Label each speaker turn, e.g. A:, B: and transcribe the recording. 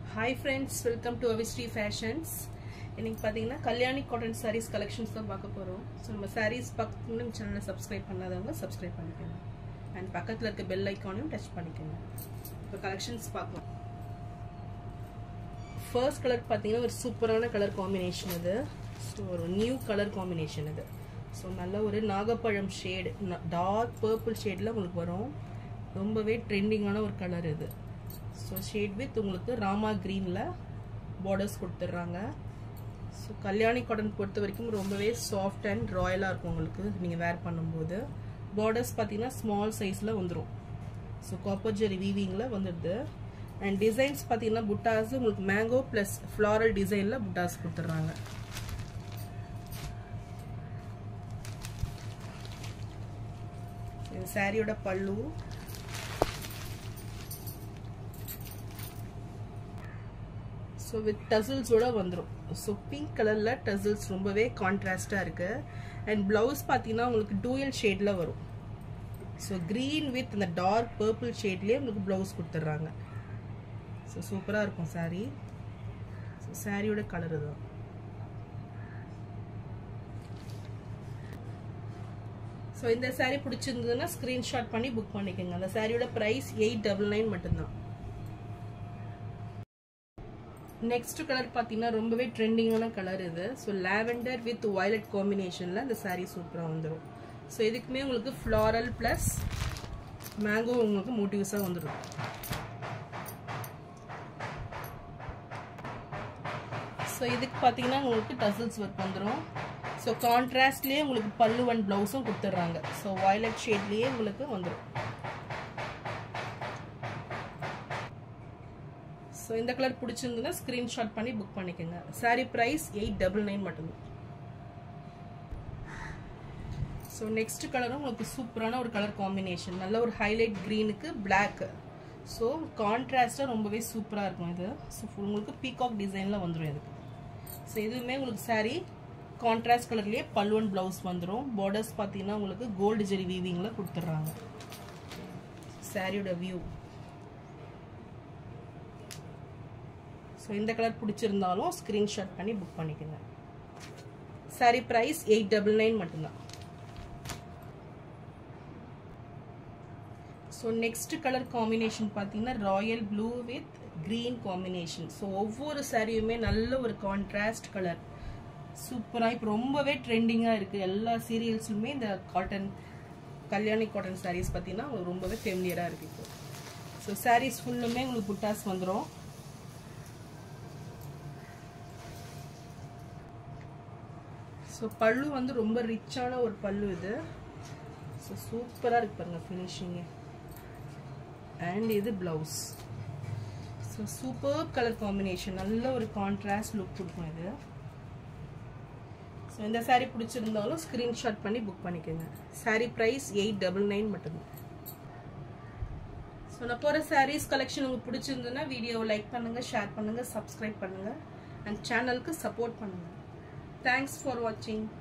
A: Hi friends welcome to Avisri fashions இன்னைக்கு பார்த்தீங்கன்னா Kalyani cotton saris collections தான் பார்க்க போகிறோம் ஸோ நம்ம சாரீஸ் பார்க்கணும் நம்ம சேனலை சப்ஸ்கிரைப் பண்ணாதவங்க சப்ஸ்கிரைப் பண்ணிக்கோங்க அண்ட் பக்கத்தில் இருக்க பெல் ஐக்கானையும் டச் பண்ணிக்கோங்க இப்போ கலெக்ஷன்ஸ் பார்க்கலாம் ஃபர்ஸ்ட் கலர் பார்த்தீங்கன்னா ஒரு சூப்பரான கலர் காம்பினேஷன் இது ஸோ ஒரு நியூ கலர் காம்பினேஷன் இது ஸோ நல்ல ஒரு நாகப்பழம் ஷேடு டார்க் பர்பிள் ஷேடில் உங்களுக்கு வரும் ரொம்பவே ட்ரெண்டிங்கான ஒரு கலர் இது ஸோ ஷேட் வித் உங்களுக்கு ராமா க்ரீனில் பார்டர்ஸ் கொடுத்துட்றாங்க ஸோ கல்யாணி காட்டன் பொறுத்த வரைக்கும் ரொம்பவே சாஃப்ட் அண்ட் ராயலாக இருக்கும் உங்களுக்கு நீங்கள் வேர் பண்ணும்போது பார்டர்ஸ் பார்த்தீங்கன்னா ஸ்மால் சைஸில் வந்துடும் ஸோ காப்பர் ஜெரி வீவிங்கில் வந்துடுது அண்ட் டிசைன்ஸ் பார்த்தீங்கன்னா புட்டாஸ் உங்களுக்கு மேங்கோ ப்ளஸ் ஃப்ளாரல் டிசைனில் புட்டாஸ் கொடுத்துட்றாங்க இது சாரியோட பல்லு ஸோ வித் டசில்ஸோட வந்துடும் ஸோ பிங்க் கலரில் டசில்ஸ் ரொம்பவே கான்ட்ராஸ்டாக இருக்குது அண்ட் ப்ளவுஸ் பார்த்தீங்கன்னா உங்களுக்கு டூயல் ஷேடில் வரும் ஸோ க்ரீன் வித் இந்த டார்க் பர்பிள் ஷேட்லேயே உங்களுக்கு ப்ளவுஸ் கொடுத்துட்றாங்க ஸோ சூப்பராக இருக்கும் சாரீ ஸோ சாரியோட கலர் தான் ஸோ இந்த சாரீ பிடிச்சிருந்ததுன்னா ஸ்க்ரீன்ஷாட் பண்ணி புக் பண்ணிக்கோங்க அந்த சாரியோட ப்ரைஸ் எயிட் டபுள் நைன் மட்டும்தான் நெக்ஸ்ட் கலர் பார்த்தீங்கன்னா ரொம்பவே ட்ரெண்டிங்கான கலர் இது ஸோ லாவெண்டர் வித் வயலட் காம்பினேஷனில் இந்த சாரீ சூப்பராக வந்துடும் ஸோ இதுக்குமே உங்களுக்கு ஃப்ளாரல் ப்ளஸ் மேங்கோ உங்களுக்கு மோட்டிவ்ஸாக வந்துடும் ஸோ இதுக்கு பார்த்தீங்கன்னா உங்களுக்கு டசல்ஸ் ஒர்க் வந்துடும் ஸோ கான்ட்ராஸ்ட்லேயே உங்களுக்கு பல்லு அண்ட் ப்ளவுஸும் கொடுத்துட்றாங்க ஸோ வயலட் ஷேட்லேயே உங்களுக்கு வந்துடும் ஸோ இந்த கலர் பிடிச்சிருந்ததுன்னா ஸ்க்ரீன்ஷாட் பண்ணி புக் பண்ணிக்கோங்க sari price eight double nine மட்டும்தான் ஸோ நெக்ஸ்ட் கலரும் உங்களுக்கு சூப்பரான ஒரு கலர் காம்பினேஷன் நல்ல ஒரு ஹைலைட் க்ரீனுக்கு பிளாக் ஸோ கான்ட்ராஸ்டாக ரொம்பவே சூப்பராக இருக்கும் இது ஸோ உங்களுக்கு பீகாக் டிசைனில் வந்துடும் இதுக்கு ஸோ இதுவுமே உங்களுக்கு சாரீ கான்ட்ராஸ்ட் கலர்லேயே பல்லுவன் ப்ளவுஸ் வந்துடும் பார்டர்ஸ் பார்த்தீங்கன்னா உங்களுக்கு கோல்டு ஜெரி வீவிங்கில் கொடுத்துட்றாங்க சாரியோட வியூ ஸோ இந்த கலர் பிடிச்சிருந்தாலும் ஸ்க்ரீன்ஷாட் பண்ணி புக் பண்ணிக்கோங்க sari price eight double nine மட்டும்தான் ஸோ நெக்ஸ்ட் கலர் காம்பினேஷன் பார்த்தீங்கன்னா royal blue with green combination so ஒவ்வொரு சாரியுமே நல்ல ஒரு கான்ட்ராஸ்ட் கலர் சூப்பராக இப்போ ரொம்பவே ட்ரெண்டிங்காக இருக்குது எல்லா சீரியல்ஸுமே இந்த காட்டன் கல்யாணி காட்டன் சாரீஸ் பார்த்தீங்கன்னா ரொம்பவே ஃபெமிலியராக இருக்குது இப்போ ஸோ சாரீஸ் ஃபுல்லுமே உங்களுக்கு புட்டாஸ் வந்துடும் ஸோ பல்லு வந்து ரொம்ப ரிச்சான ஒரு பல்லு இது ஸோ சூப்பராக இருக்கு பாருங்க ஃபினிஷிங்கு அண்ட் இது blouse so super colour combination நல்ல ஒரு கான்ட்ராஸ்ட் லுக் கொடுக்கும் இது ஸோ இந்த சாரீ பிடிச்சிருந்தாலும் ஸ்க்ரீன்ஷாட் பண்ணி புக் பண்ணிக்கோங்க sari price eight double nine மட்டும்தான் ஸோ நான் போகிற சாரீஸ் கலெக்ஷன் உங்களுக்கு பிடிச்சிருந்ததுன்னா வீடியோவை லைக் பண்ணுங்கள் ஷேர் பண்ணுங்கள் சப்ஸ்கிரைப் பண்ணுங்கள் அண்ட் சேனலுக்கு சப்போர்ட் பண்ணுங்கள் Thanks for watching.